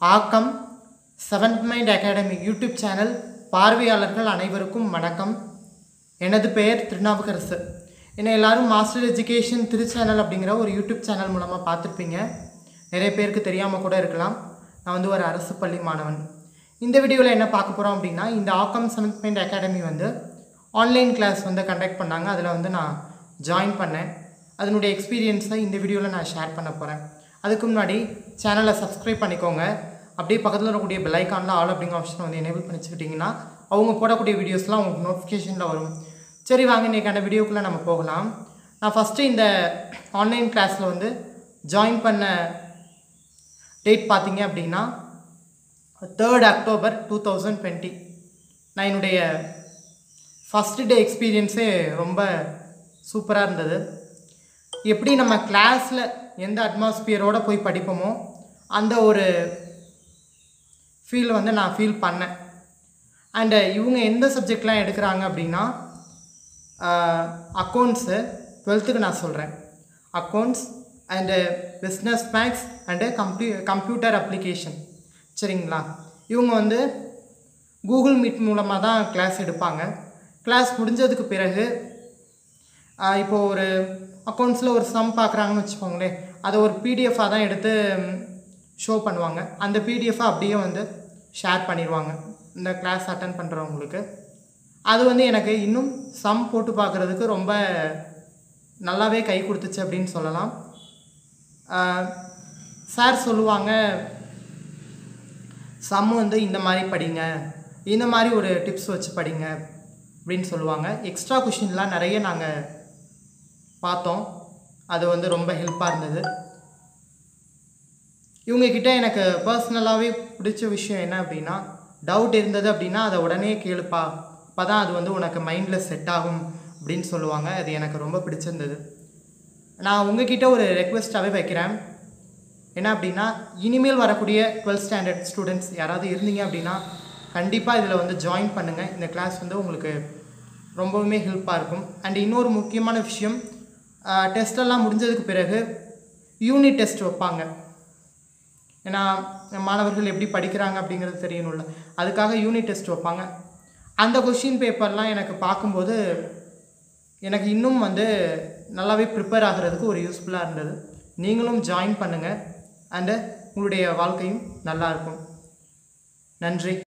ஆக்கம் Seventh Mind Academy YouTube channel பார்வையாளர்கள் அனைவருக்கும் வணக்கம் எனது பெயர் திருநாவுக்கரசு என்னை எல்லாரும் மாஸ்டர் எஜுகேஷன் திருச்சேனல் அப்படிங்கிற ஒரு யூடியூப் சேனல் மூலமாக பார்த்துருப்பீங்க நிறைய பேருக்கு தெரியாமல் கூட இருக்கலாம் நான் வந்து ஒரு அரசு பள்ளி மாணவன் இந்த வீடியோவில் என்ன பார்க்க போகிறோம் அப்படின்னா இந்த ஆக்கம் செவன்த் மைண்ட் அகாடமி வந்து ஆன்லைன் கிளாஸ் வந்து கண்டக்ட் பண்ணாங்க அதில் வந்து நான் ஜாயின் பண்ணேன் அதனுடைய எக்ஸ்பீரியன்ஸை இந்த வீடியோவில் நான் ஷேர் பண்ண போகிறேன் அதுக்கு முன்னாடி சேனலை சப்ஸ்கிரைப் பண்ணிக்கோங்க அப்படியே பக்கத்தில் இருக்கக்கூடிய பெல் ஐக்கானில் ஆல் அப்படிங்கிற ஆப்ஷனை வந்து எனேபிள் பண்ணி வச்சுக்கிட்டிங்கன்னா அவங்க போடக்கூடிய வீடியோஸ்லாம் உங்களுக்கு நோட்டிஃபிகேஷனில் வரும் சரி வாங்க இன்றைக்கான வீடியோக்குள்ளே நம்ம போகலாம் நான் ஃபஸ்ட்டு இந்த ஆன்லைன் கிளாஸில் வந்து ஜாயின் பண்ண டேட் பார்த்தீங்க அப்படின்னா third October two thousand twenty நான் என்னுடைய ஃபஸ்ட்டு டே எக்ஸ்பீரியன்ஸே ரொம்ப சூப்பராக இருந்தது எப்படி நம்ம கிளாஸில் எந்த அட்மாஸ்பியரோடு போய் படிப்போமோ அந்த ஒரு ஃபீல் வந்து நான் ஃபீல் பண்ணேன் அண்டு இவங்க எந்த சப்ஜெக்ட்லாம் எடுக்கிறாங்க அப்படின்னா அக்கௌண்ட்ஸு டுவெல்த்துக்கு நான் சொல்கிறேன் accounts and business maths and compu computer application சரிங்களா இவங்க வந்து கூகுள் மீட் மூலமாக தான் கிளாஸ் எடுப்பாங்க கிளாஸ் முடிஞ்சதுக்கு பிறகு இப்போது ஒரு அக்கௌண்ட்ஸில் ஒரு சம் பார்க்குறாங்கன்னு வச்சுக்கோங்களேன் அதை ஒரு பிடிஎஃபாக தான் எடுத்து ஷோ பண்ணுவாங்க அந்த பிடிஎஃபை அப்படியே வந்து ஷேர் பண்ணிடுவாங்க இந்த கிளாஸ் அட்டன் பண்ணுறவங்களுக்கு அது வந்து எனக்கு இன்னும் சம் போட்டு பார்க்குறதுக்கு ரொம்ப நல்லாவே கை கொடுத்துச்சு அப்படின்னு சொல்லலாம் சார் சொல்லுவாங்க சம் வந்து இந்த மாதிரி படிங்க இந்த மாதிரி ஒரு டிப்ஸ் வச்சு படிங்க அப்படின்னு சொல்லுவாங்க எக்ஸ்ட்ரா கொஷின்லாம் நிறைய நாங்கள் பார்த்தோம் அது வந்து ரொம்ப ஹெல்ப்பாக இருந்தது இவங்கக்கிட்ட எனக்கு பர்சனலாகவே பிடிச்ச விஷயம் என்ன அப்படின்னா டவுட் இருந்தது அப்படின்னா அதை உடனே கேளுப்பா அப்போ தான் அது வந்து உனக்கு மைண்டில் செட் ஆகும் அப்படின்னு சொல்லுவாங்க அது எனக்கு ரொம்ப பிடிச்சிருந்தது நான் உங்ககிட்ட ஒரு ரெக்வெஸ்ட்டாகவே வைக்கிறேன் என்ன அப்படின்னா இனிமேல் வரக்கூடிய டுவெல்த் ஸ்டாண்டர்ட் ஸ்டூடெண்ட்ஸ் யாராவது இருந்தீங்க அப்படின்னா கண்டிப்பாக இதில் வந்து ஜாயின் பண்ணுங்கள் இந்த கிளாஸ் வந்து உங்களுக்கு ரொம்பவுமே ஹெல்ப்பாக இருக்கும் அண்ட் இன்னொரு முக்கியமான விஷயம் டெஸ்டெல்லாம் முடிஞ்சதுக்கு பிறகு யூனிட் டெஸ்ட் வைப்பாங்க ஏன்னா மாணவர்கள் எப்படி படிக்கிறாங்க அப்படிங்கிறது தெரியணும்ல அதுக்காக யூனிட் டெஸ்ட் வைப்பாங்க அந்த கொஷின் பேப்பர்லாம் எனக்கு பார்க்கும்போது எனக்கு இன்னும் வந்து நல்லாவே ப்ரிப்பேர் ஆகிறதுக்கு ஒரு யூஸ்ஃபுல்லாக இருந்தது நீங்களும் ஜாயின் பண்ணுங்கள் அண்டு உங்களுடைய வாழ்க்கையும் நல்லாயிருக்கும் நன்றி